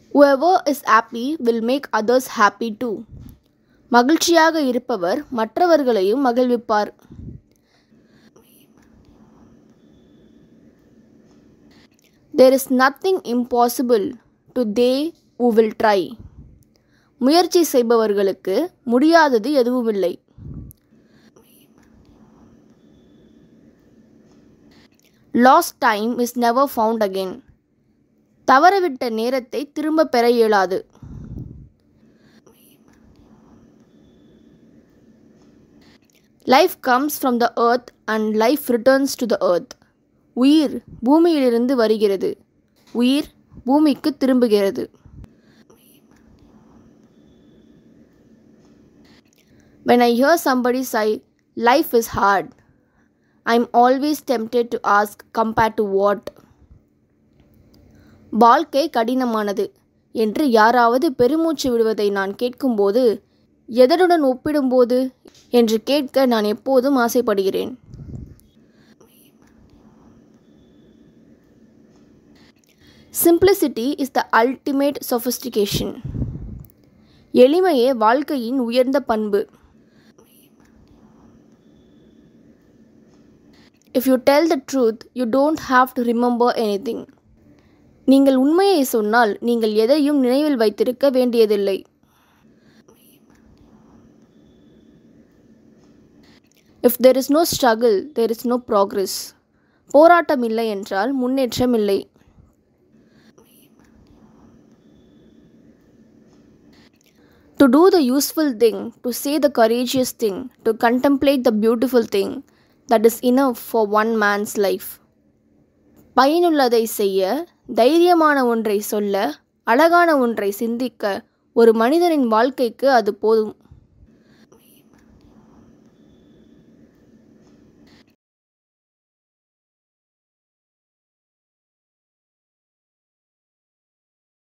whoever is happy will make others happy too மகிழ்ச்சியாக இருப்பவர் மற்றவர்களையும் மகிழ்விப்பார் there is nothing impossible to they who will try முயற்சி செய்பவர்களுக்கு முடியாதது எதுவுமில்லை lost time is never found again தவறவிட்ட நேரத்தை திரும்ப பெற இயலாது life comes from the earth and life returns to the earth உயிர் பூமியிலிருந்து வருகிறது உயிர் பூமிக்கு திரும்புகிறது When I hear somebody say, life is hard, I'm always tempted to ask, compared to what? வாழ்க்கை கடினமானது என்று யாராவது பெருமூச்சு விடுவதை நான் கேட்கும்போது எதனுடன் ஒப்பிடும்போது என்று கேட்க நான் எப்போதும் ஆசைப்படுகிறேன் simplicity is the ultimate sophistication எளிமையே வாழ்க்கையின் உயர்ந்த பண்பு if you tell the truth you don't have to remember anything நீங்கள் உண்மையை சொன்னால் நீங்கள் எதையும் நினைவில் வைத்திருக்க வேண்டியதில்லை if there is no struggle there is no progress போராட்டம் இல்லை என்றால் முன்னேற்றம் இல்லை to do the useful thing to say the courageous thing to contemplate the beautiful thing that is enough for one man's life பயனுள்ளதை செய்ய தைரியமான ஒன்றை சொல்ல அழகான ஒன்றை சிந்திக்க ஒரு மனிதனின் வாழ்க்கைக்கு அது போதும்